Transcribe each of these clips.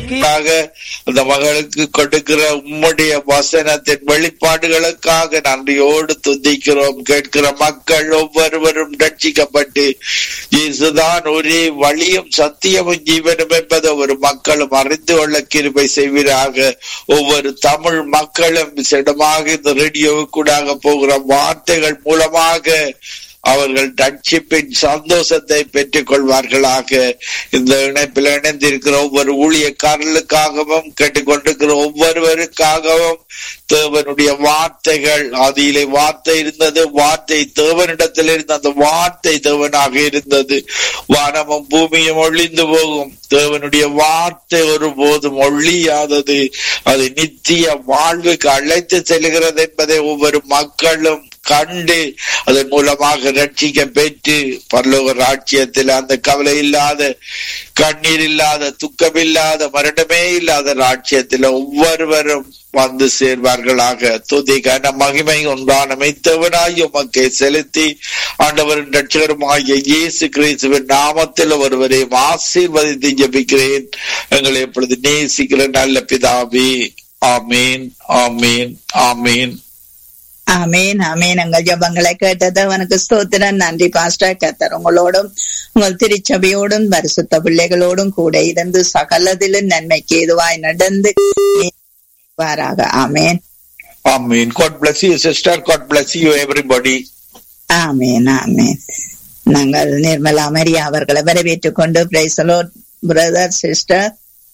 ஆக அந்த மகளுக்கு கொடுக்கிற உம்முடைய வசனத்தின் வெளிப்பாடுகளுக்காக நன்றியோடு துதிக்கிறோம் கேட்கிற மக்கள் ஒவ்வொருவரும் ரட்சிக்கப்பட்டு இயேசுதான் ஒரே வழியும் சத்தியமும் ஜீவனும் என்பதை ஒரு மக்களும் அறிந்து கொள்ள கிருபை செய்வீராக ஒவ்வொரு தமிழ் மக்களும் விசேடமாக இந்த ரேடியோவுக்கூடாக போகிற வார்த்தைகள் மூலமாக அவர்கள் ரட்சிப்பின் சந்தோஷத்தை பெற்றுக் கொள்வார்களாக இந்த இணைப்பில் இணைந்திருக்கிற ஒவ்வொரு ஊழியக்காரர்களுக்காகவும் கேட்டுக்கொண்டிருக்கிற ஒவ்வொருவருக்காகவும் தேவனுடைய வார்த்தைகள் அதிலே வார்த்தை இருந்தது வார்த்தை தேவனிடத்தில் இருந்த அந்த வார்த்தை தேவனாக இருந்தது வானமும் பூமியும் ஒழிந்து போகும் தேவனுடைய வார்த்தை ஒருபோதும் ஒழியாதது அது நித்திய வாழ்வுக்கு அழைத்து செல்கிறது என்பதை ஒவ்வொரு மக்களும் கண்டு அதன் மூலமாக ரட்சிக்க பெற்று பரலோக ராட்சியத்தில் அந்த கவலை இல்லாத கண்ணீர் இல்லாத துக்கம் இல்லாத மரணமே இல்லாத ராட்சியத்தில் ஒவ்வொருவரும் வந்து சேர்வார்களாக துதி கன மகிமை உண்டான மெய்த்தவனாய் உமக்கை செலுத்தி ஆண்டவரின் ரட்சகருமாகிய இயேசு கிறிஸ்துவின் நாமத்தில் ஒருவரையும் ஆசீர்வதித்து ஜபிக்கிறேன் எங்களை எப்பொழுது நேசிக்கிற நல்ல பிதாவே ஆமீன் ஆமீன் ஆமீன் ஆமேன் ஆமேன் எங்கள் ஜபங்களை கேட்டது அவனுக்கு ஸ்தோத்திரம் நன்றி பாஸ்டர் கத்தர் உங்களோடும் உங்கள் திருச்சபையோடும் பரிசுத்த பிள்ளைகளோடும் கூட இருந்து சகலதிலும் நன்மைக்கு எதுவாய் நடந்து வாராக ஆமேன் ஆமீன் God bless you sister God bless you everybody ஆமேன் ஆமேன் நாங்கள் நிர்மலா மரியா அவர்களை வரவேற்றுக் கொண்டு பிரைசலோ பிரதர் சிஸ்டர்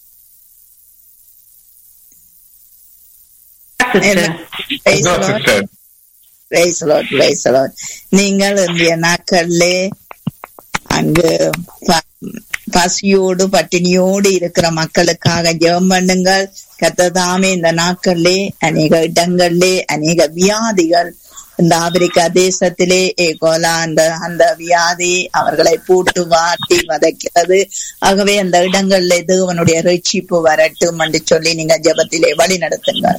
நீங்கள் இந்திய நாட்களிலே அங்கு பசியோடு பட்டினியோடு இருக்கிற மக்களுக்காக ஜெபம் பண்ணுங்கள் கத்ததாமே இந்த நாட்களிலே அநேக இடங்களிலே அநேக வியாதிகள் இந்த ஆப்பிரிக்கா தேசத்திலே ஏகோலா அந்த அந்த வியாதி அவர்களை பூட்டு வாட்டி வதைக்கிறது ஆகவே அந்த இடங்கள்ல தேவனுடைய ரட்சிப்பு வரட்டும் என்று சொல்லி நீங்க ஜபத்திலே வழி நடத்துங்கள்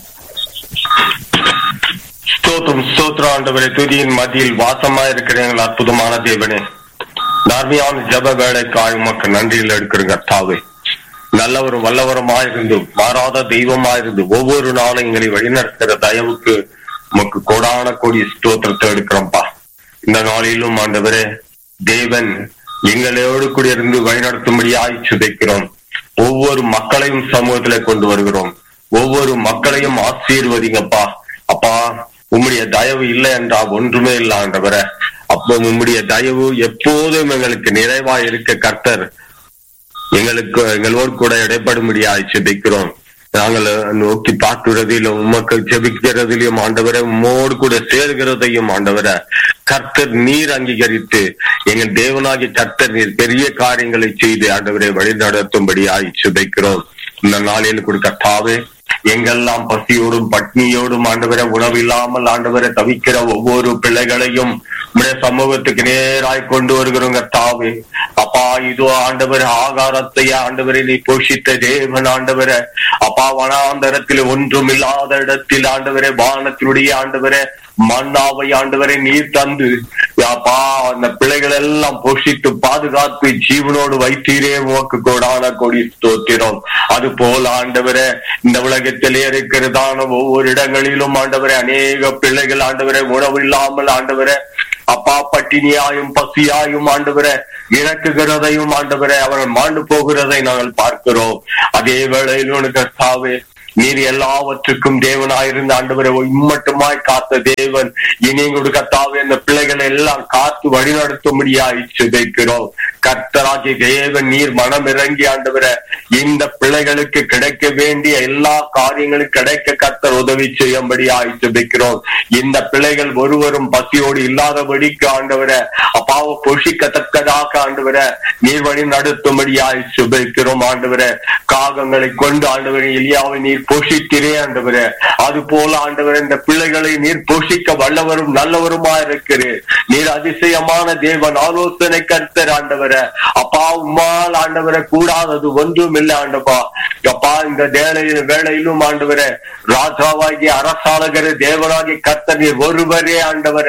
ஸ்தோத்திரம் ஸ்தோத்திரம் ஆண்டவரே துதியின் மத்தியில் வாசமா இருக்கிற எங்கள் அற்புதமான தேவனே நர்மையான ஜப வேலைக்காய் உமக்கு நன்றியில் எடுக்கிற கர்த்தாவே நல்லவரும் வல்லவருமாயிருந்து மாறாத தெய்வமாயிருந்து ஒவ்வொரு நாளும் எங்களை வழிநடத்துகிற தயவுக்கு உமக்கு கோடான கோடி ஸ்தோத்திரத்தை எடுக்கிறோம்ப்பா இந்த நாளிலும் ஆண்டவரே தேவன் எங்களோடு கூட இருந்து வழிநடத்தும்படியாய் சுதைக்கிறோம் ஒவ்வொரு மக்களையும் சமூகத்துல கொண்டு வருகிறோம் ஒவ்வொரு மக்களையும் ஆசீர்வதிங்கப்பா அப்பா உம்முடைய தயவு இல்லை என்றால் ஒன்றுமே இல்லை ஆண்டவர அப்போ உம்முடைய தயவு எப்போதும் எங்களுக்கு நிறைவா இருக்க கர்த்தர் எங்களுக்கு எங்களோடு கூட இடைப்படும்படியாய் செபிக்கிறோம் நாங்கள் நோக்கி பார்க்கிறதிலும் உமக்கு ஜெபிக்கிறதிலும் ஆண்டவரை உம்மோடு கூட சேர்கிறதையும் ஆண்டவரை கர்த்தர் நீர் அங்கீகரித்து எங்கள் தேவனாகி கர்த்தர் நீர் பெரிய காரியங்களை செய்து ஆண்டவரை வழி நடத்தும்படியாய் சுதைக்கிறோம் இந்த நாளில் கொடுக்க தாவே எங்கெல்லாம் பசியோடும் பட்னியோடும் ஆண்டவரை உணவில்லாமல் ஆண்டவரை தவிக்கிற ஒவ்வொரு பிள்ளைகளையும் உடைய சமூகத்துக்கு நேராய் கொண்டு வருகிறோங்க தாவே அப்பா இதோ ஆண்டவர் ஆகாரத்தை ஆண்டவரை நீ போஷித்த தேவன் ஆண்டவரை அப்பா வனாந்தரத்தில் ஒன்றும் இல்லாத இடத்தில் ஆண்டவரே வானத்தினுடைய ஆண்டவரை மண்ணாவை ஆண்டவரை நீர் தந்து அப்பா அந்த பிள்ளைகள் எல்லாம் போஷித்து பாதுகாத்து ஜீவனோடு வைத்தீரே உமக்கு கோடான கொடி ஸ்தோத்திரம் அது போல ஆண்டவரே இந்த உலகத்திலே இருக்கிறதான ஒவ்வொரு இடங்களிலும் ஆண்டவரே அநேக பிள்ளைகள் ஆண்டவரே உணவு இல்லாமல் ஆண்டவரே அப்பா பட்டினியாயும் பசியாயும் ஆண்டவரை இறக்குகிறதையும் ஆண்டவரை அவர்கள் மாண்டு போகிறதை நாங்கள் பார்க்கிறோம் அதே வேளையில் உனக்கு சாவே நீர் எல்லாவற்றுக்கும் தேவனாயிருந்த ஆண்டவரை இம்மட்டுமாய் காத்த தேவன் இனி கத்தாவே அந்த பிள்ளைகளை எல்லாம் காத்து வழிநடத்தும்படியாய் சுதைக்கிறோம் கர்த்தராகிய தேவன் நீர் மனம் இறங்கி ஆண்டவரை இந்த பிள்ளைகளுக்கு கிடைக்க வேண்டிய எல்லா காரியங்களும் கிடைக்க கர்த்தர் உதவி செய்யும்படியாய் சுதைக்கிறோம் இந்த பிள்ளைகள் ஒருவரும் பசியோடு இல்லாதபடிக்கு ஆண்டவரை அப்பாவை பொஷிக்கத்தக்கதாக ஆண்டவரை நீர் வழி நடத்தும்படியாய் சுபைக்கிறோம் ஆண்டவரை காகங்களை கொண்டு ஆண்டவரை எலியாவை நீர் போஷிக்கிறே ஆண்டவரே அது போல ஆண்டவரே இந்த பிள்ளைகளை நீர் போஷிக்க வல்லவரும் நல்லவருமா இருக்கிறேன் நீர் அதிசயமான தேவன் ஆலோசனை கர்த்தர் ஆண்டவரே அப்பா உம்மால் ஆண்டவரை கூடாதது ஒன்றும் இல்லை ஆண்டப்பா அப்பா இந்த வேலையில் வேலையிலும் ஆண்டவரே ராஜாவாகிய அரசாளகர தேவனாகிய கர்த்தர் நீர் ஒருவரே ஆண்டவரே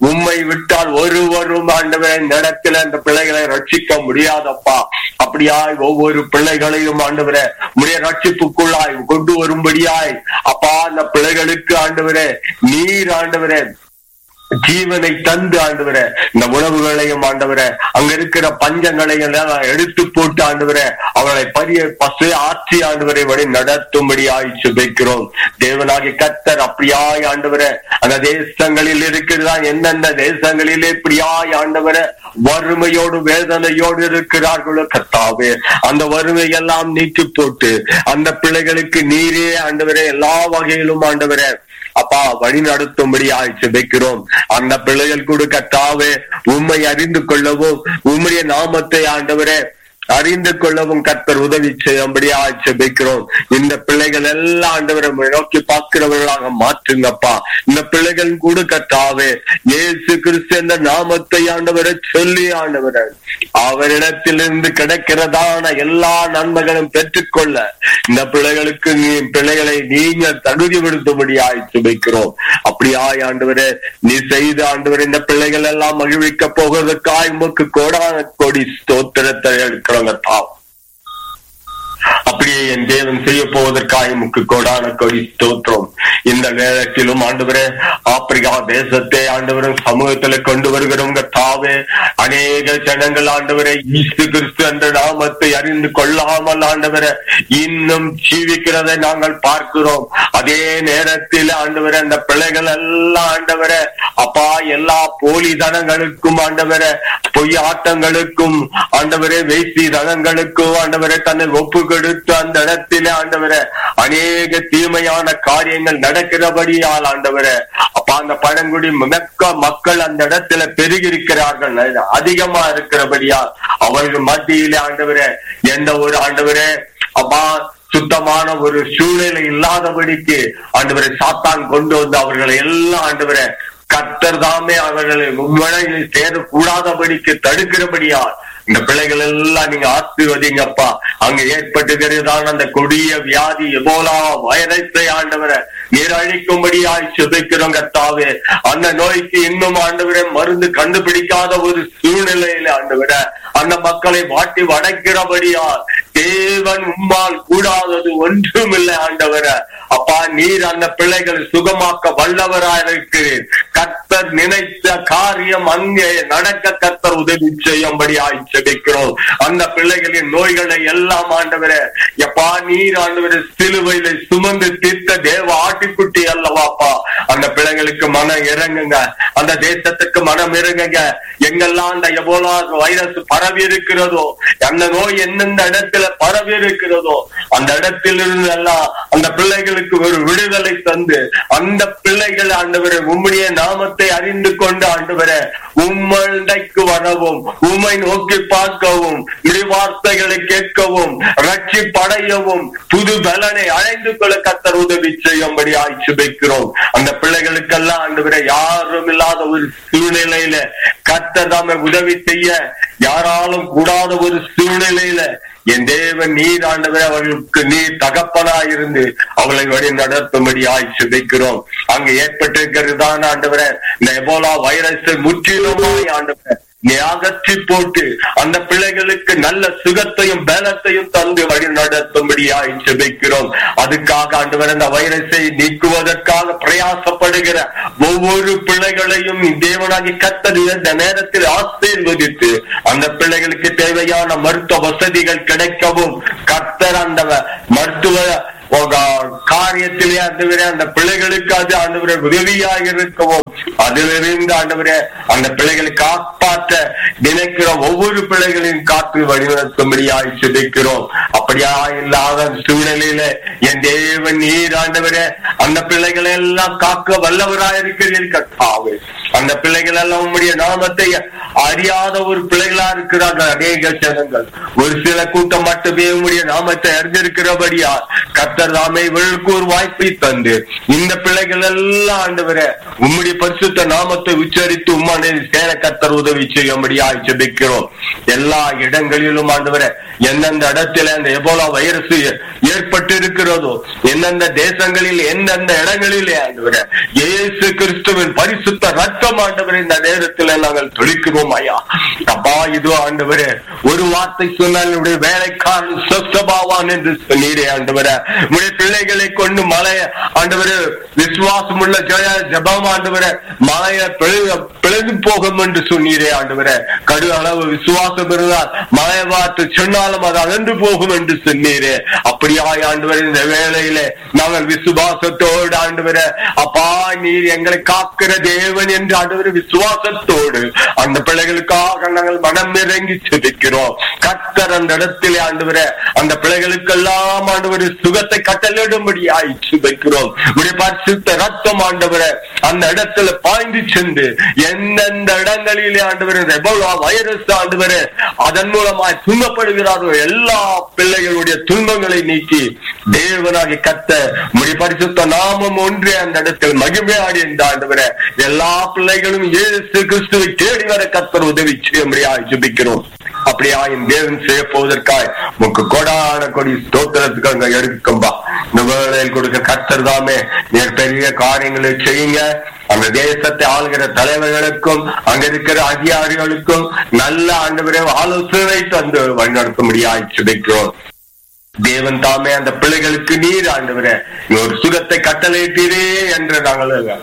உம்மை விட்டால் ஒருவரும் ஆண்டவரே இந்த இடத்துல அந்த பிள்ளைகளை ரட்சிக்க முடியாதப்பா அப்படியாய் ஒவ்வொரு பிள்ளைகளையும் ஆண்டவரே உடைய ரட்சிப்புக்குள்ளாய் கொண்டு வரும்படியாய் அப்பா அந்த பிள்ளைகளுக்கு ஆண்டவரே நீர் ஆண்டவரே ஜீவனை தந்து ஆண்டவரே இந்த உணவுகளையும் ஆண்டவரே அங்க இருக்கிற பஞ்சங்களையும் எல்லாம் எடுத்து போட்டு ஆண்டவரே அவளை பரிய பசு ஆட்சி ஆண்டவரை வழி நடத்தும்படியாய் சுபிக்கிறோம் தேவனாகி கத்தர் அப்படியாய் ஆண்டவரே அந்த தேசங்களில் இருக்கிறதா எந்தெந்த தேசங்களிலே இப்படியாய் ஆண்டவரே வறுமையோடு வேதனையோடு இருக்கிறார்களோ கத்தாவே அந்த வறுமை எல்லாம் நீக்கி போட்டு அந்த பிள்ளைகளுக்கு நீரே ஆண்டவரே எல்லா வகையிலும் ஆண்டவரே அப்பா வழி நடத்தும்படியாய் செபிக்கிறோம் அந்த பிள்ளைகள் கூட கத்தாவே உண்மை அறிந்து கொள்ளவும் உம்முடைய நாமத்தை ஆண்டவரே அறிந்து கொள்ளவும் கர்த்தர் உதவி செய்யும்படியா செபிக்கிறோம் இந்த பிள்ளைகள் எல்லாம் ஆண்டவரை நோக்கி பார்க்கிறவர்களாக மாற்றுங்கப்பா இந்த பிள்ளைகள் கூட கத்தாவே இயேசு கிறிஸ்து என்ற நாமத்தை ஆண்டவரை சொல்லி ஆண்டவரை அவரிடத்திலிருந்து கிடைக்கிறதான எல்லா நன்மைகளும் பெற்றுக்கொள்ள இந்த பிள்ளைகளுக்கு நீ பிள்ளைகளை நீங்க தகுதிப்படுத்தும்படியாய் சுபிக்கிறோம் அப்படியாய் ஆண்டவரே நீ செய்த ஆண்டவர் இந்த பிள்ளைகள் எல்லாம் மகிழ்விக்க போகிறதுக்காய் உமக்கு கோடான கோடி ஸ்தோத்திரத்தை எடுக்கிறோங்க தாம் அப்படியே என் தேவன் செய்ய போவதற்காக முக்கு கோடான கொடி ஸ்தோத்திரம் இந்த நேரத்திலும் ஆண்டவரே ஆப்பிரிக்கா தேசத்தை ஆண்டவரும் சமூகத்துல கொண்டு வருகிறவங்க தாவே அநேக ஜனங்கள் ஆண்டவரை ஈஸ்து கிறிஸ்து என்ற நாமத்தை அறிந்து கொள்ளாமல் ஆண்டவரை இன்னும் ஜீவிக்கிறதை நாங்கள் பார்க்கிறோம் அதே நேரத்தில் ஆண்டவரை அந்த பிள்ளைகள் எல்லாம் ஆண்டவரை அப்பா எல்லா போலி தனங்களுக்கும் ஆண்டவரை பொய் ஆட்டங்களுக்கும் ஆண்டவரே வேசி தனங்களுக்கும் ஆண்டவரை தன்னை ஒப்பு கொடுத்து அந்த இடத்திலே ஆண்டவரை அநேக தீமையான காரியங்கள் நடக்கிறபடியால் ஆண்டவரை அப்ப அந்த பழங்குடி மிக்க மக்கள் அந்த இடத்துல பெருகி இருக்கிறார்கள் அதிகமா இருக்கிறபடியால் அவர்கள் மத்தியிலே ஆண்டவரே எந்த ஒரு ஆண்டவரே அப்பா சுத்தமான ஒரு சூழ்நிலை இல்லாதபடிக்கு ஆண்டவரை சாத்தான் கொண்டு வந்து அவர்களை எல்லாம் ஆண்டவரை கத்தர் தாமே அவர்களை மும்மழையில் சேரக்கூடாதபடிக்கு தடுக்கிறபடியால் இந்த பிள்ளைகள் எல்லாம் நீங்க ஆசிர்வதிங்கப்பா அங்க ஏற்பட்டுகிறதான அந்த கொடிய வியாதி எபோலா வைரஸை ஆண்டவரை நீரழிக்கும்படியாய் சுதைக்கிறோம் கத்தாவே அந்த நோய்க்கு இன்னும் ஆண்டவரை மருந்து கண்டுபிடிக்காத ஒரு சூழ்நிலையில ஆண்டவரை அந்த மக்களை வாட்டி வடக்கிறபடியால் தேவன் உம்மால் கூடாதது ஒன்றுமில்லை ஆண்டவரை அப்பா நீர் அந்த பிள்ளைகளை சுகமாக்க வல்லவராயிருக்கிறேன் கத்தர் நினைத்த காரியம் அங்கே நடக்க கத்தர் உதவி செய்யும்படி ஆய்ச்சபிக்கிறோம் அந்த பிள்ளைகளின் நோய்களை எல்லாம் ஆண்டவரே எப்பா நீர் ஆண்டவரை சிலுவையில சுமந்து தீர்த்த தேவ ஆட்டுக்குட்டி அல்லவாப்பா அந்த பிள்ளைகளுக்கு மனம் இறங்குங்க அந்த தேசத்துக்கு மனம் இறங்குங்க எங்கெல்லாம் அந்த எபோலா வைரஸ் பரவி இருக்கிறதோ அந்த நோய் எந்தெந்த இடத்துல பரவி இருக்கிறதோ அந்த இடத்திலிருந்து எல்லாம் அந்த பிள்ளைகளுக்கு ஒரு விடுதலை தந்து அந்த பிள்ளைகள் ஆண்டவரை உம்முடைய நாமத்தை அறிந்து கொண்டு ஆண்டவரை உம்மண்டைக்கு வரவும் உம்மை நோக்கி பார்க்கவும் வார்த்தைகளை கேட்கவும் ரட்சி படையவும் புது பலனை அழைந்து கொள்ள கத்தர் உதவி செய்யும்படி ஆய்ச்சி வைக்கிறோம் அந்த பிள்ளைகளுக்கெல்லாம் ஆண்டவரை யாரும் இல்லாத ஒரு சூழ்நிலையில கத்தர் தாம உதவி செய்ய யாராலும் கூடாத ஒரு சூழ்நிலையில என் தேவன் நீர் ஆண்டவரை அவர்களுக்கு நீர் தகப்பனா இருந்து அவளை வழி நடத்தும்படி ஆய்ச்சி வைக்கிறோம் அங்க ஏற்பட்டிருக்கிறதுதான் ஆண்டவரை இந்த எபோலா வைரஸ் முற்றிலுமாய் ஆண்டவரை நீ அகற்றி போட்டு அந்த பிள்ளைகளுக்கு நல்ல சுகத்தையும் பலத்தையும் தந்து வழி நடத்தும்படியாய் செபிக்கிறோம் அதுக்காக ஆண்டவர் அந்த வைரஸை நீக்குவதற்காக பிரயாசப்படுகிற ஒவ்வொரு பிள்ளைகளையும் தேவனாகி கத்தது இந்த நேரத்தில் ஆசீர்வதித்து அந்த பிள்ளைகளுக்கு தேவையான மருத்துவ வசதிகள் கிடைக்கவும் கத்தர் அந்த மருத்துவ காரியத்திலே ஆண்டவரே அந்த பிள்ளைகளுக்கு அது ஆண்டவரே உதவியாக இருக்கவும் அதிலிருந்து ஆண்டவரே அந்த பிள்ளைகளை காப்பாற்ற நினைக்கிற ஒவ்வொரு பிள்ளைகளையும் காத்து வழிநடத்தும்படியாய் சிதைக்கிறோம் அப்படியா இல்லாத சூழ்நிலையில என் தேவன் நீர் ஆண்டவரே அந்த பிள்ளைகளை எல்லாம் காக்க வல்லவராயிருக்கிறீர்கள் கத்தாவே அந்த பிள்ளைகள் எல்லாம் உம்முடைய நாமத்தை அறியாத ஒரு பிள்ளைகளா இருக்கிறார்கள் அநேக ஜனங்கள் ஒரு சில கூட்டம் மட்டுமே உம்முடைய நாமத்தை அறிந்திருக்கிறபடியா கத்தர் தாமே இவர்களுக்கு ஒரு வாய்ப்பை தந்து இந்த பிள்ளைகள் எல்லாம் ஆண்டவரே உம்முடைய பரிசுத்த நாமத்தை உச்சரித்து உம்மானே சேர கத்தர் உதவி செய்யும்படியா ஜெபிக்கிறோம் எல்லா இடங்களிலும் ஆண்டவரே எந்தெந்த இடத்துல அந்த எபோலா வைரஸ் ஏற்பட்டு இருக்கிறதோ எந்தெந்த தேசங்களில் எந்தெந்த இடங்களிலே ஆண்டவரே இயேசு கிறிஸ்துவின் பரிசுத்த ரத்தம் ஆண்டவரே இந்த நேரத்தில் நாங்கள் தொழிக்கிறோம் ஐயா அப்பா இது ஆண்டவரே ஒரு வார்த்தை சொன்னால் என்னுடைய வேலைக்காரன் சொஸ்தபாவான் என்று சொன்னீரே ஆண்டவரே உடைய பிள்ளைகளை கொண்டு மலைய ஆண்டவரே விசுவாசம் உள்ள ஜெய ஜபம் ஆண்டவரே மலைய பிளவு பிளந்து போகும் என்று சொன்னீரே ஆண்டவரே கடு அளவு விசுவாசம் இருந்தால் மலையை பார்த்து சொன்னாலும் அது அகன்று போகும் என்று சொன்னீரே அப்படியாய் ஆண்டவரே இந்த வேளையிலே நாங்கள் விசுவாசத்தோடு ஆண்டவரே அப்பா நீர் எங்களை காக்கிற தேவன் என்று ஆண்டவர் விசுவாசத்தோடு அந்த பிள்ளைகளுக்காக நாங்கள் மனம் இறங்கி செபிக்கிறோம் கத்தர் அந்த இடத்திலே ஆண்டவரே அந்த பிள்ளைகளுக்கெல்லாம் ஆண்டவர் சுகத்தை கட்டளிடும்படியாய் சுபிக்கிறோம் உடைய பரிசுத்த ரத்தம் ஆண்டவரே அந்த இடத்துல பாய்ந்து சென்று எந்தெந்த இடங்களிலே ஆண்டவர் ரெபோலா வைரஸ் ஆண்டவரே அதன் மூலமாய் துன்பப்படுகிறாரோ எல்லா பிள்ளைகளுடைய துன்பங்களை நீக்கி தேவனாகி கத்த முடி பரிசுத்த நாமம் ஒன்றே அந்த இடத்தில் மகிமையாடி இந்த ஆண்டவரே எல்லா பிள்ளைகளும் இயேசு கிறிஸ்துவை தேடி வர கத்தர் உதவி செய்யும்படியாய் ஜெபிக்கிறோம் அப்படியா என் தேவன் செய்ய போவதற்காய் உங்க கொடான கொடி ஸ்தோத்திரத்துக்கு அங்க எடுக்கும்பா இந்த வேளையில் கொடுக்க கத்தர் தாமே நீர் பெரிய காரியங்களை செய்யுங்க அந்த தேசத்தை ஆளுகிற தலைவர்களுக்கும் அங்க இருக்கிற அதிகாரிகளுக்கும் நல்ல ஆண்டு ஆலோசனை தந்து வழிநடத்தும்படியாய் சுபிக்கிறோம் தேவன் தாமே அந்த பிள்ளைகளுக்கு நீர் ஆண்டவரே ஒரு சுகத்தை கட்டளையிட்டீரே என்று நாங்கள்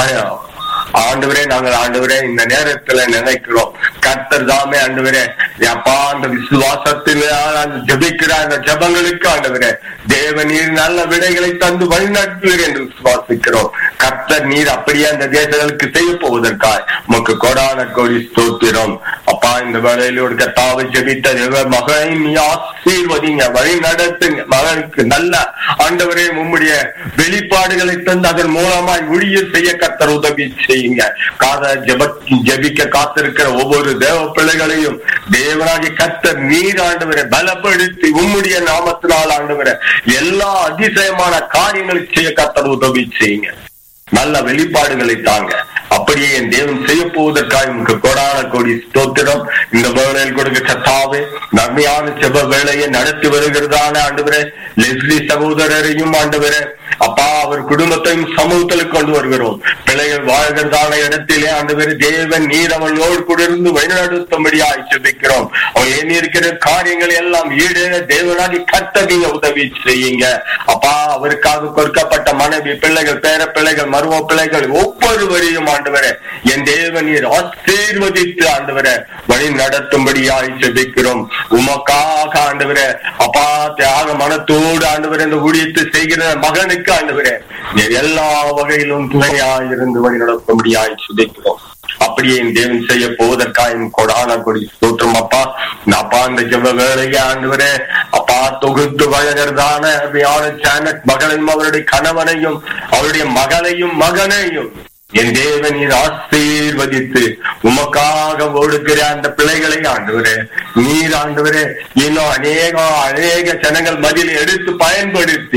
ஆண்டவரே நாங்கள் ஆண்டவரே இந்த நேரத்துல நினைக்கிறோம் கர்த்தர் தாமே ஆண்டவரே அப்பா அந்த விசுவாசத்தில் ஜபிக்கிற அந்த ஜபங்களுக்கு ஆண்டவரே தேவ நீர் நல்ல விடைகளை தந்து வழிநடத்துவீர் என்று விசுவாசிக்கிறோம் கர்த்தர் நீர் அப்படியே அந்த தேசங்களுக்கு செய்ய போவதற்காய் உமக்கு கோடான கோடி ஸ்தோத்திரம் அப்பா இந்த வேலையில் ஒரு கத்தாவை ஜெபித்த தேவ மகனை நீ ஆசீர்வதிங்க வழி நடத்துங்க மகனுக்கு நல்ல ஆண்டவரே உம்முடைய வெளிப்பாடுகளை தந்து அதன் மூலமாய் ஊழிய செய்ய கர்த்தர் உதவி செய்யுங்க காத ஜெப ஜெபிக்க காத்திருக்கிற ஒவ்வொரு தேவ பிள்ளைகளையும் தேவனாகி கர்த்தர் நீர் ஆண்டவரை பலப்படுத்தி உம்முடைய நாமத்தினால் ஆண்டவரை எல்லா அதிசயமான காரியங்களை செய்ய கர்த்தர் உதவி செய்யுங்க நல்ல வெளிப்பாடுகளை தாங்க அப்படியே என் தேவன் செய்ய போவதற்காக உங்களுக்கு கோடான கோடி ஸ்தோத்திரம் இந்த வேளையில் கொடுக்க சத்தாவே நன்மையான செப வேலையை நடத்தி வருகிறதான ஆண்டவரே லெஸ்லி சகோதரரையும் ஆண்டவரே அப்பா அவர் குடும்பத்தையும் சமூகத்தில் கொண்டு வருகிறோம் பிள்ளைகள் வாழ்கிறதான இடத்திலே ஆண்டவர் தேவன் நீர் அவளோடு கூட இருந்து வழிநடத்தும்படியாய் ஜெபிக்கிறோம் அவள் எண்ணி இருக்கிற காரியங்களை எல்லாம் ஈடேற தேவனாகி கர்த்தவிய உதவி செய்யுங்க அப்பா அவருக்காக கொடுக்கப்பட்ட மனைவி பிள்ளைகள் பேர பிள்ளைகள் மரும பிள்ளைகள் ஒவ்வொருவரையும் ஆண்டவரே என் தேவன் நீர் ஆசீர்வதித்து ஆண்டவரே வழி நடத்தும்படியாய் ஜெபிக்கிறோம் உமக்காக ஆண்டவரே அப்பா தியாக மனத்தோடு ஆண்டவரே இந்த ஊழியத்தை செய்கிற மகனுக்கு ஆண்டவரே நீர் எல்லா வகையிலும் துணையாய் இருந்து வழி நடத்தும்படியாய் ஜெபிக்கிறோம் அப்படியே என் தேவன் செய்ய போவதற்காக கொடான கொடி ஸ்தோத்திரம் அப்பா இந்த அப்பா இந்த ஜெப வேலையை ஆண்டவரே அப்பா தொகுத்து வழங்குறதான சேனட் மகளையும் அவருடைய கணவனையும் அவருடைய மகளையும் மகனையும் என் தேவன் நீர் ஆசீர்வதித்து உமக்காக ஓடுகிற அந்த பிள்ளைகளை ஆண்டவரே நீர் ஆண்டவரே இன்னும் அநேக அநேக ஜனங்கள் மதில் எடுத்து பயன்படுத்தி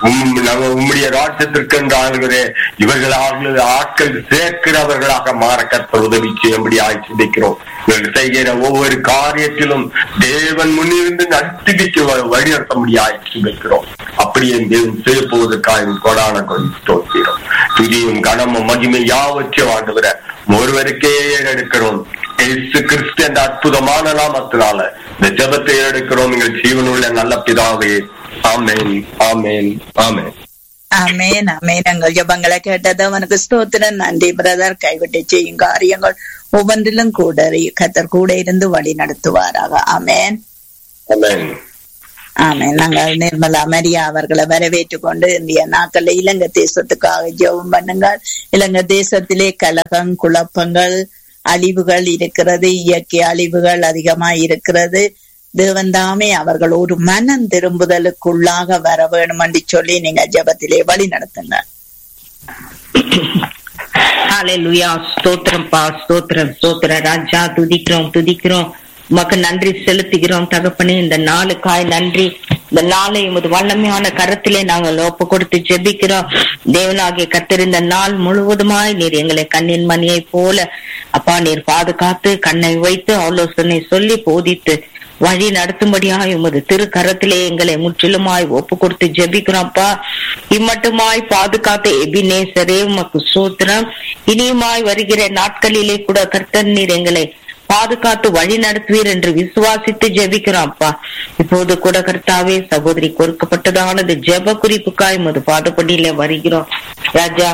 உம்முடைய ராட்சத்திற்கு என்று ஆளுகிறே இவர்கள் ஆட்கள் சேர்க்கிறவர்களாக மாற கற்ப உதவி செய்யும்படி ஆய்ச்சிக்கிறோம் இவர்கள் செய்கிற ஒவ்வொரு காரியத்திலும் தேவன் முன்னிருந்து நடத்திவிட்டு வழிநடத்த முடியாது வைக்கிறோம் அப்படியே தேவன் செய்ய போவதற்காக கொடான கொஞ்சம் தோற்கிறோம் துதியும் கனமும் மகிமை யாவற்றையும் ஆண்டவர ஒருவருக்கே எடுக்கிறோம் இயேசு கிறிஸ்து என்ற அற்புதமான நாமத்தினால இந்த ஜபத்தை எடுக்கிறோம் எங்கள் ஜீவனுள்ள நல்ல பிதாவே ஆமேன் ஆமேன் ஆமேன் அமேன் அமேன் எங்கள் ஜபங்களை கேட்டது அவனுக்கு ஸ்தோத்திரம் நன்றி பிரதர் கைவிட்டு செய்யும் காரியங்கள் ஒவ்வொன்றிலும் கூட கத்தர் கூட இருந்து வழி நடத்துவாராக அமேன் ஆமேன் ஆமேன் நாங்கள் நிர்மலா மரியா அவர்களை வரவேற்றுக் கொண்டு இந்திய நாட்கள் இலங்கை தேசத்துக்காக ஜெபம் பண்ணுங்கள் இலங்கை தேசத்திலே கலகம் குழப்பங்கள் அழிவுகள் இருக்கிறது இயற்கை அழிவுகள் அதிகமாய் இருக்கிறது தேவன் தாமே அவர்கள் ஒரு மனம் திரும்புதலுக்குள்ளாக வர வேணும் என்று சொல்லி நீங்க ஜபத்திலே வழி நடத்துங்க ஹalleluya ஸ்தோத்திரம் பா ஸ்தோத்திரம் ஸ்தோத்திர ராஜா துதிக்கிறோம் துதிக்கிறோம் உமக்கு நன்றி செலுத்துகிறோம் தகப்பனே இந்த நாளுக்காய் நன்றி இந்த நாளை உமது வல்லமையான கரத்திலே நாங்கள் ஒப்பு கொடுத்து ஜெபிக்கிறோம் தேவனாகிய கத்தர் இந்த நாள் முழுவதுமாய் நீர் எங்களை கண்ணின் மணியை போல அப்பா நீர் பாதுகாத்து கண்ணை வைத்து ஆலோசனை சொல்லி போதித்து வழி நடத்தும்படியாய் உமது திருக்கரத்திலே எங்களை முற்றிலுமாய் ஒப்பு கொடுத்து ஜெபிக்கிறோம்ப்பா இம்மட்டுமாய் பாதுகாத்த எபினேசரே உமக்கு சூத்திரம் இனியுமாய் வருகிற நாட்களிலே கூட கர்த்தர் நீர் எங்களை பாதுகாத்து வழி நடத்துவீர் என்று விசுவாசித்து ஜெபிக்கிறோம் அப்பா இப்போது கூட கர்த்தாவே சகோதரி கொடுக்கப்பட்டதானது ஜெப குறிப்புக்காய் உமது பாதப்படியில வருகிறோம் ராஜா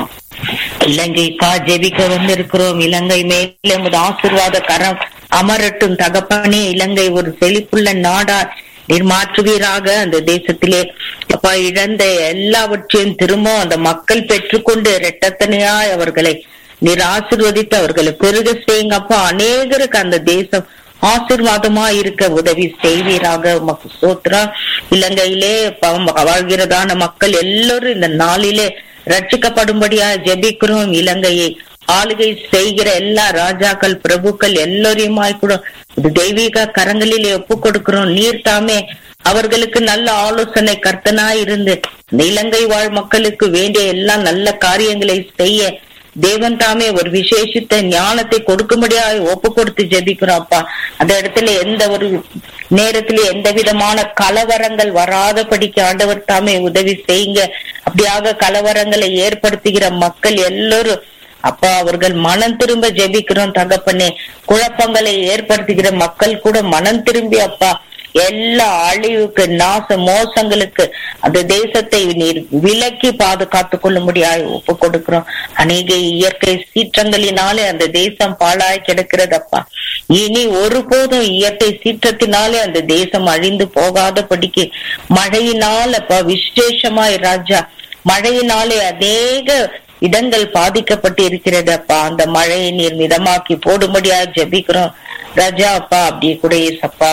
இலங்கைக்கா ஜெபிக்க வந்திருக்கிறோம் இலங்கை மேலே உமது ஆசிர்வாத கரம் அமரட்டும் தகப்பனே இலங்கை ஒரு செழிப்புள்ள நாடா நீர் மாற்றுவீராக அந்த தேசத்திலே அப்பா இழந்த எல்லாவற்றையும் திரும்ப அந்த மக்கள் பெற்றுக்கொண்டு இரட்டத்தனையாய் அவர்களை நீர் ஆசிர்வதித்து அவர்களை பெருக செய்யுங்கப்பா அநேகருக்கு அந்த தேசம் ஆசிர்வாதமா இருக்க உதவி செய்வீராக உமக்கு சோத்ரா இலங்கையிலே பாவம் வாழ்கிறதான மக்கள் எல்லோரும் இந்த நாளிலே ரட்சிக்கப்படும்படியா ஜெபிக்கிறோம் இலங்கையை ஆளுகை செய்கிற எல்லா ராஜாக்கள் பிரபுக்கள் எல்லோரையுமாய் கூட இது தெய்வீக கரங்களிலே ஒப்பு கொடுக்கிறோம் நீர் தாமே அவர்களுக்கு நல்ல ஆலோசனை கர்த்தனாய் இருந்து இந்த இலங்கை வாழ் மக்களுக்கு வேண்டிய எல்லா நல்ல காரியங்களை செய்ய தேவன் தாமே ஒரு விசேஷித்த ஞானத்தை கொடுக்கும்படியா ஒப்பு கொடுத்து ஜெபிக்கிறோம் அப்பா அந்த இடத்துல எந்த ஒரு நேரத்துல எந்த விதமான கலவரங்கள் வராதபடிக்கு ஆண்டவர் தாமே உதவி செய்யுங்க அப்படியாக கலவரங்களை ஏற்படுத்துகிற மக்கள் எல்லோரும் அப்பா அவர்கள் மனம் திரும்ப ஜெபிக்கிறோம் தகப்பனே குழப்பங்களை ஏற்படுத்துகிற மக்கள் கூட மனம் திரும்பி அப்பா எல்லா அழிவுக்கு நாச மோசங்களுக்கு அந்த தேசத்தை நீர் விலக்கி பாதுகாத்துக் கொள்ளும்படியாய் ஒப்பு கொடுக்கிறோம் அநேக இயற்கை சீற்றங்களினாலே அந்த தேசம் பாழாய் கிடக்கிறதப்பா இனி ஒருபோதும் இயற்கை சீற்றத்தினாலே அந்த தேசம் அழிந்து போகாதபடிக்கு மழையினால் அப்பா விசேஷமாய் ராஜா மழையினாலே அநேக இடங்கள் பாதிக்கப்பட்டு இருக்கிறது அப்பா அந்த மழையை நீர் மிதமாக்கி போடும்படியா ஜெபிக்கிறோம் ராஜா அப்பா அப்படியே கூட ஏசப்பா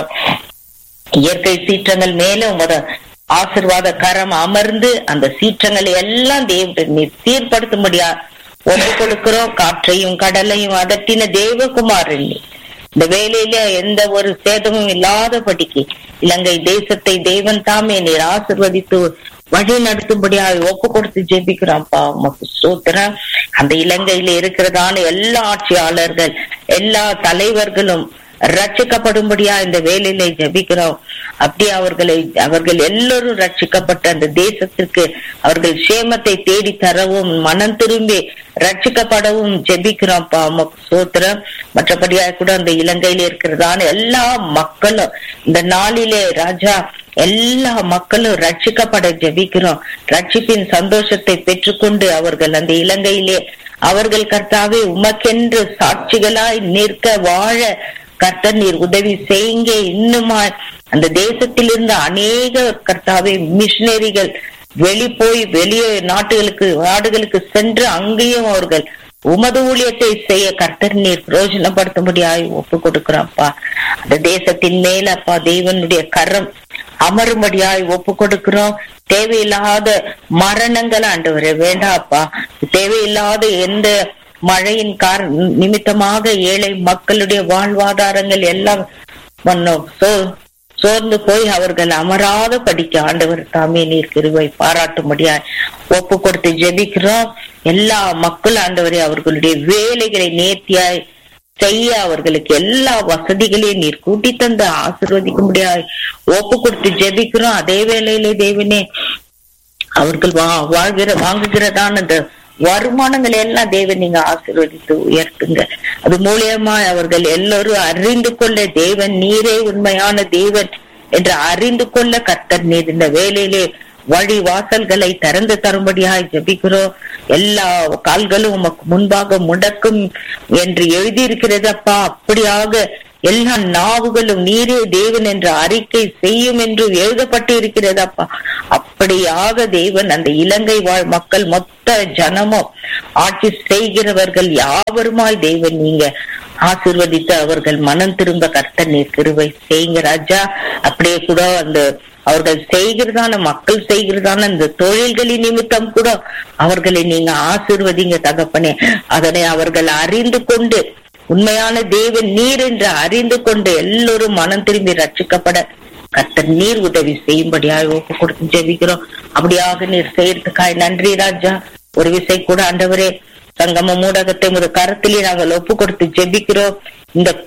இயற்கை சீற்றங்கள் மேல உங்களோட ஆசிர்வாத கரம் அமர்ந்து அந்த சீற்றங்களை எல்லாம் தேவ நீர் சீர்படுத்தும்படியா ஒப்பு கொடுக்கிறோம் காற்றையும் கடலையும் அதட்டின தேவகுமாரன் நீ இந்த வேலையில எந்த ஒரு சேதமும் இல்லாதபடிக்கு இலங்கை தேசத்தை தேவன் தாமே நீர் ஆசிர்வதித்து வழி நடத்தும்படியாக ஒப்பு கொடுத்து ஜெபிக்கிறான்ப்பா உமக்கு சூத்திரம் அந்த இலங்கையில இருக்கிறதான எல்லா ஆட்சியாளர்கள் எல்லா தலைவர்களும் ரட்சிக்கப்படும்படியா இந்த வேலையில ஜபிக்கிறோம் அப்படி அவர்களை அவர்கள் எல்லோரும் ரட்சிக்கப்பட்ட அந்த தேசத்திற்கு அவர்கள் சேமத்தை தேடி தரவும் மனம் திரும்பி ரட்சிக்கப்படவும் ஜெபிக்கிறோம்ப்பா சோத்திரம் மற்றபடியா கூட அந்த இலங்கையில இருக்கிறதான எல்லா மக்களும் இந்த நாளிலே ராஜா எல்லா மக்களும் ரட்சிக்கப்பட ஜெபிக்கிறோம் ரட்சிப்பின் சந்தோஷத்தை பெற்றுக்கொண்டு அவர்கள் அந்த இலங்கையிலே அவர்கள் கர்த்தாவே உமக்கென்று சாட்சிகளாய் நிற்க வாழ கர்த்தர் நீர் உதவி செய்யுங்க இன்னுமா அந்த தேசத்தில் இருந்த அநேக கர்த்தாவே மிஷினரிகள் வெளி போய் வெளியே நாட்டுகளுக்கு நாடுகளுக்கு சென்று அங்கேயும் அவர்கள் உமது ஊழியத்தை செய்ய கர்த்தர் நீர் பிரயோஜனப்படுத்தும்படியாய் ஒப்பு கொடுக்கிறோம்ப்பா அந்த தேசத்தின் மேல அப்பா தேவனுடைய கரம் அமரும்படியாய் ஒப்பு கொடுக்கிறோம் தேவையில்லாத மரணங்கள் ஆண்டவரே வேண்டாப்பா தேவையில்லாத எந்த மழையின் கார நிமித்தமாக ஏழை மக்களுடைய வாழ்வாதாரங்கள் எல்லாம் சோ சோர்ந்து போய் அவர்கள் அமராத படிக்க ஆண்டவர் தாமே நீர் கிருவை பாராட்டும்படியா ஒப்பு கொடுத்து ஜெபிக்கிறோம் எல்லா மக்கள் ஆண்டவரே அவர்களுடைய வேலைகளை நேர்த்தியாய் செய்ய அவர்களுக்கு எல்லா வசதிகளையும் நீர் கூட்டி தந்து ஆசிர்வதிக்கும்படியாய் ஒப்பு கொடுத்து ஜெபிக்கிறோம் அதே வேளையிலே தேவனே அவர்கள் வா வாழ்கிற வாங்குகிறதான அந்த வருமானங்களை எல்லாம் தேவன் நீங்க ஆசீர்வதித்து உயர்த்துங்க அது மூலியமா அவர்கள் எல்லோரும் அறிந்து கொள்ள தேவன் நீரே உண்மையான தேவன் என்று அறிந்து கொள்ள கர்த்தர் நீர் இந்த வேலையிலே வழி வாசல்களை திறந்து தரும்படியாய் ஜபிக்கிறோம் எல்லா கால்களும் உமக்கு முன்பாக முடக்கும் என்று எழுதியிருக்கிறது அப்பா அப்படியாக எல்லா நாவுகளும் நீரே தேவன் என்ற அறிக்கை செய்யும் என்று எழுதப்பட்டு இருக்கிறது அப்பா அப்படியாக தேவன் அந்த இலங்கை வாழ் மக்கள் மொத்த ஜனமும் ஆட்சி செய்கிறவர்கள் யாவருமாய் தேவன் நீங்க ஆசிர்வதித்து அவர்கள் மனம் திரும்ப கர்த்த நீர் கிருவை செய்யுங்க ராஜா அப்படியே கூட அந்த அவர்கள் செய்கிறதான மக்கள் செய்கிறதான இந்த தொழில்களின் நிமித்தம் கூட அவர்களை நீங்க ஆசிர்வதிங்க தகப்பனே அதனை அவர்கள் அறிந்து கொண்டு உண்மையான தேவன் நீர் என்று அறிந்து கொண்டு எல்லோரும் மனம் திரும்பி ரட்சிக்கப்பட கர்த்தர் நீர் உதவி செய்யும்படியாக ஒப்பு கொடுத்து ஜெபிக்கிறோம் அப்படியாக நீர் செய்யறதுக்காய் நன்றி ராஜா ஒரு விசை கூட ஆண்டவரே சங்கம ஊடகத்தை முத கருத்திலே நாங்கள் ஒப்பு கொடுத்து ஜெபிக்கிறோம் இந்த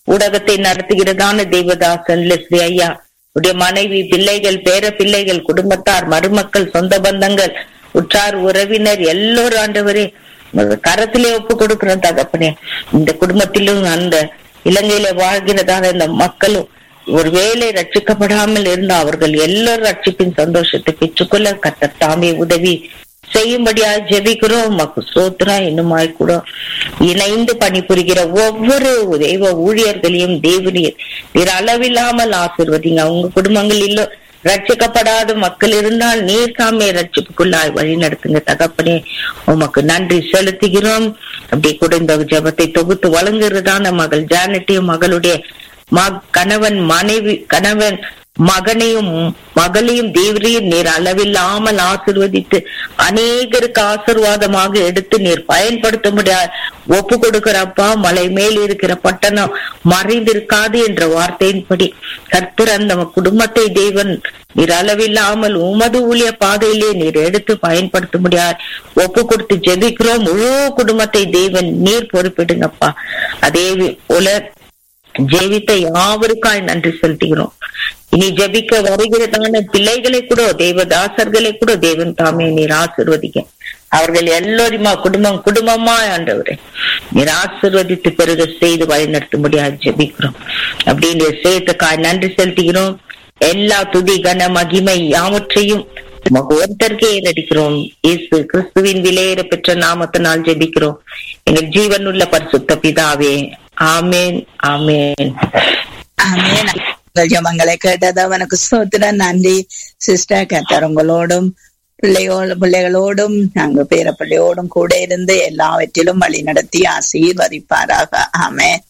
ஊடகத்தை நடத்துகிறதான தேவதாசன் லெஸ்லி ஐயா உடைய மனைவி பிள்ளைகள் பேர பிள்ளைகள் குடும்பத்தார் மருமக்கள் சொந்த பந்தங்கள் உற்றார் உறவினர் எல்லோரும் ஆண்டவரே உமது கரத்திலே ஒப்பு கொடுக்கிறோம் தகப்பனே இந்த குடும்பத்திலும் அந்த இலங்கையில வாழ்கிறதான இந்த மக்களும் ஒருவேளை ரட்சிக்கப்படாமல் இருந்த அவர்கள் எல்லோரும் ரட்சிப்பின் சந்தோஷத்தை பெற்றுக்கொள்ள கத்த தாமே உதவி செய்யும்படியா ஜெபிக்கிறோம் மக்கு சோத்திரம் இன்னுமாய் கூட இணைந்து பணிபுரிகிற ஒவ்வொரு தெய்வ ஊழியர்களையும் தேவனையும் நீர் அளவில்லாமல் ஆசிர்வதிங்க உங்க குடும்பங்களில் ரட்சிக்கப்படாத மக்கள் இருந்தால் நீர் தாமே ரட்சிப்புக்குள்ளாய் வழி நடத்துங்க தகப்பனே உமக்கு நன்றி செலுத்துகிறோம் அப்படி கூட இந்த ஜபத்தை தொகுத்து வழங்குறதான மகள் ஜானட்டியும் மகளுடைய ம- கணவன் மனைவி கணவன் மகனையும் மகளையும் தேவரையும் நீர் அளவில்லாமல் ஆசிர்வதித்து அநேகருக்கு ஆசிர்வாதமாக எடுத்து நீர் பயன்படுத்த முடியாது ஒப்பு கொடுக்கிறப்பா மலை மேல் இருக்கிற பட்டணம் மறைந்திருக்காது என்ற வார்த்தையின்படி கர்த்தர் அந்த குடும்பத்தை தேவன் நீர் அளவில்லாமல் உமது ஊழிய பாதையிலே நீர் எடுத்து பயன்படுத்த முடியாது ஒப்பு கொடுத்து ஜெபிக்கிறோம் முழு குடும்பத்தை தேவன் நீர் பொறுப்பிடுங்கப்பா அதே போல ஜெபித்த யாவருக்காய் நன்றி செலுத்துகிறோம் இனி ஜெபிக்க வருகிறதான பிள்ளைகளை கூட தேவதாசர்களை கூட தேவன் தாமே நீர் ஆசிர்வதிக்க அவர்கள் எல்லோருமா குடும்பம் குடும்பமா ஆண்டவரே நீர் ஆசிர்வதித்து பெருக செய்து வழிநடத்தும்படியாக ஜெபிக்கிறோம் அப்படின்னு செய்யத்துக்காய் நன்றி செலுத்துகிறோம் எல்லா துதி கன மகிமை யாவற்றையும் உமக்கு ஒருத்தருக்கே ஏறடிக்கிறோம் இயேசு கிறிஸ்துவின் விலையேற பெற்ற நாமத்தினால் ஜெபிக்கிறோம் எங்கள் ஜீவனுள்ள பரிசுத்த பிதாவே ஆமேன் ஆமேன் ஆமென். உங்கள் ஜெபங்களை கேட்டது அவனுக்கு சோத்திரம் நன்றி சிஸ்டர் கத்தர் உங்களோடும் பிள்ளையோடு பிள்ளைகளோடும் நாங்க பேர பிள்ளையோடும் கூட இருந்து எல்லாவற்றிலும் வழி நடத்தி ஆசீர்வதிப்பாராக ஆமென்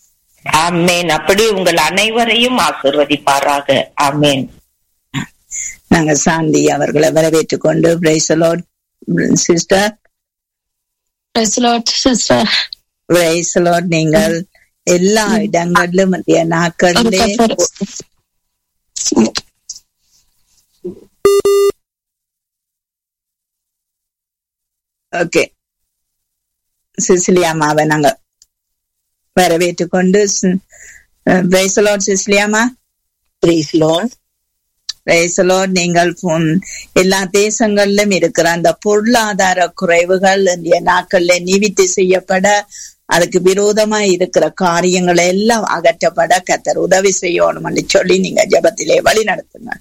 ஆமேன் அப்படி உங்கள் அனைவரையும் ஆசிர்வதிப்பாராக ஆமேன் நாங்க சாந்தி அவர்களை வரவேற்றுக் கொண்டு praise the Lord sister Praise the Lord, sister. Praise the Lord நீங்கள் எல்லா இடங்களிலும் மத்திய நாட்களிலே ஓகே சிசிலியாமாவை நாங்க வரவேற்றுக் கொண்டு பிரைசலோட் சிசிலியாமா Praise Lord. பிரைசலோட் நீங்கள் உம், எல்லா தேசங்களிலும் இருக்கிற அந்த பொருளாதார குறைவுகள் இந்திய நாட்கள்ல நிவித்தி செய்யப்பட அதுக்கு விரோதமா இருக்கிற காரியங்கள் எல்லாம் அகற்றப்பட கத்தர் உதவி செய்யணும்னு சொல்லி நீங்க ஜெபத்திலே வழி நடத்துங்க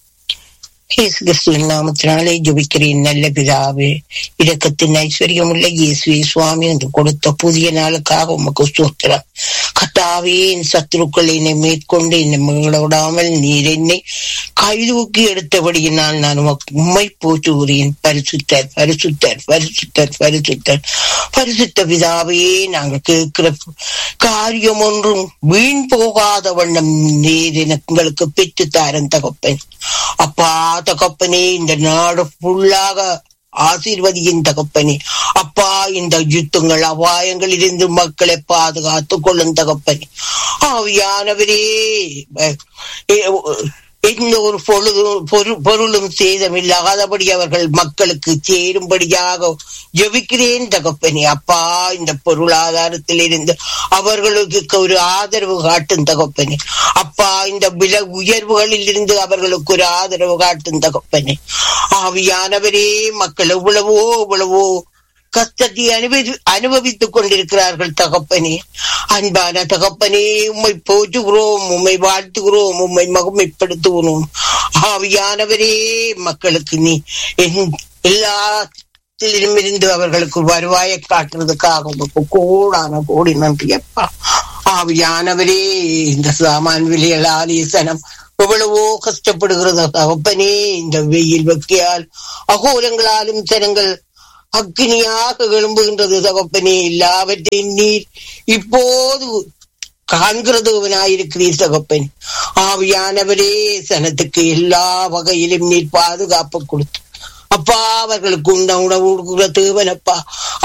இயேசு கிறிஸ்துவின் நாமத்தினாலே ஜெபிக்கிறேன் நல்ல பிதாவே இரக்கத்தின் ஐஸ்வர்யமுள்ள இயேசுவே சுவாமி என்று கொடுத்த புதிய நாளுக்காக உமக்கு ஸ்தோத்திரம் கத்தாவே என் சத்துருக்கள் என்னை மேற்கொண்டு என்னை மீளவிடாமல் நீர் என்னை கைதூக்கி எடுத்தபடியினால் நான் உமக்கு உம்மை போற்றுகிறேன் பரிசுத்தர் பரிசுத்தர் பரிசுத்தர் பரிசுத்தர் பரிசுத்த பிதாவே நாங்கள் கேட்கிற காரியம் ஒன்றும் வீண் போகாத வண்ணம் நீர் எனக்கு உங்களுக்கு பெற்று தாரன் தகப்பன் அப்பா தகப்பனே இந்த நாடு ஃபுல்லாக ஆசீர்வதியின் தகப்பனே அப்பா இந்த யுத்தங்கள் அபாயங்களிலிருந்து மக்களை பாதுகாத்துக் கொள்ளும் தகப்பனே ஆவியானவரே அஹ், எ- எந்த ஒரு பொழுதும் பொரு- பொருளும் சேதமில்லாதபடி அவர்கள் மக்களுக்கு சேரும்படியாக ஜெபிக்கிறேன் தகப்பனே அப்பா இந்த பொருளாதாரத்தில் இருந்து அவர்களுக்கு ஒரு ஆதரவு காட்டும் தகப்பனே அப்பா இந்த வில உயர்வுகளில் இருந்து அவர்களுக்கு ஒரு ஆதரவு காட்டும் தகப்பனே ஆவியானவரே மக்கள் எவ்வளவோ எவ்வளவோ கஷ்டத்தை அனுபவி அனுபவித்துக் கொண்டிருக்கிறார்கள் தகப்பனே அன்பான தகப்பனே உம்மை போற்றுகிறோம் உம்மை வாழ்த்துகிறோம் உம்மை மகிமைப்படுத்துகிறோம் ஆவியானவரே மக்களுக்கு நீ என் எல்லாத்திலிருமிருந்து அவர்களுக்கு வருவாயை காட்டுறதுக்காக உமக்கு கோடான கோடி நன்றி அப்பா ஆவியானவரே இந்த சாமான் விலைகளால் சனம் எவ்வளவோ கஷ்டப்படுகிறது தகப்பனே இந்த வெயில் வெக்கையால் அகோரங்களாலும் ஜனங்கள் அக்னியாக எழும்புகின்றது தகப்பனே எல்லாவற்றையும் நீர் இப்போது காண்கிறதுவனாயிருக்கிறீர் தகப்பன் ஆவியானவரே சனத்துக்கு எல்லா வகையிலும் நீர் பாதுகாப்பு கொடுத்து அப்பா அவர்களுக்கு உண்ட உணவு கொடுக்கிற தேவனப்பா